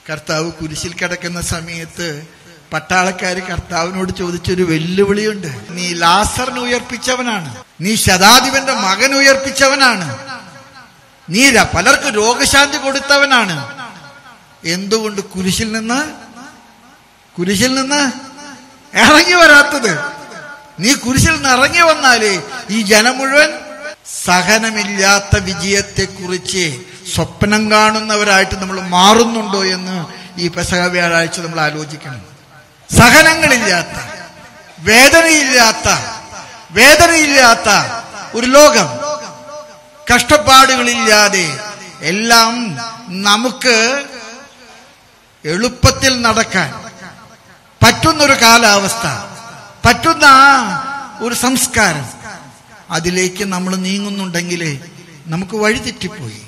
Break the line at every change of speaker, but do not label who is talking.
കർത്താവ് കുരിശിൽ കിടക്കുന്ന സമയത്ത് പട്ടാളക്കാര് കർത്താവിനോട് ചോദിച്ചൊരു വെല്ലുവിളിയുണ്ട് നീ ലാസറിനെ ഉയർപ്പിച്ചവനാണ് നീ ശതാധിപന്റെ മകൻ ഉയർപ്പിച്ചവനാണ് നീ ര- പലർക്കും രോഗശാന്തി കൊടുത്തവനാണ് എന്തുകൊണ്ട് കുരിശിൽ നിന്ന് കുരിശിൽ നിന്ന് ഇറങ്ങി വരാത്തത് നീ കുരിശിൽ നിന്ന് ഇറങ്ങി വന്നാലേ ഈ ജനം മുഴുവൻ സഹനമില്ലാത്ത വിജയത്തെക്കുറിച്ച് സ്വപ്നം കാണുന്നവരായിട്ട് നമ്മൾ മാറുന്നുണ്ടോ എന്ന് ഈ പെസഹ വ്യാഴാഴ്ച നമ്മൾ ആലോചിക്കണം സഹനങ്ങളില്ലാത്ത വേദനയില്ലാത്ത വേദനയില്ലാത്ത ഒരു ലോകം കഷ്ടപ്പാടുകളില്ലാതെ എല്ലാം നമുക്ക് എളുപ്പത്തിൽ നടക്കാൻ പറ്റുന്നൊരു കാലാവസ്ഥ പറ്റുന്ന ആ ഒരു സംസ്കാരം അതിലേക്ക് നമ്മൾ നീങ്ങുന്നുണ്ടെങ്കിൽ നമുക്ക് വഴി തെറ്റിപ്പോയി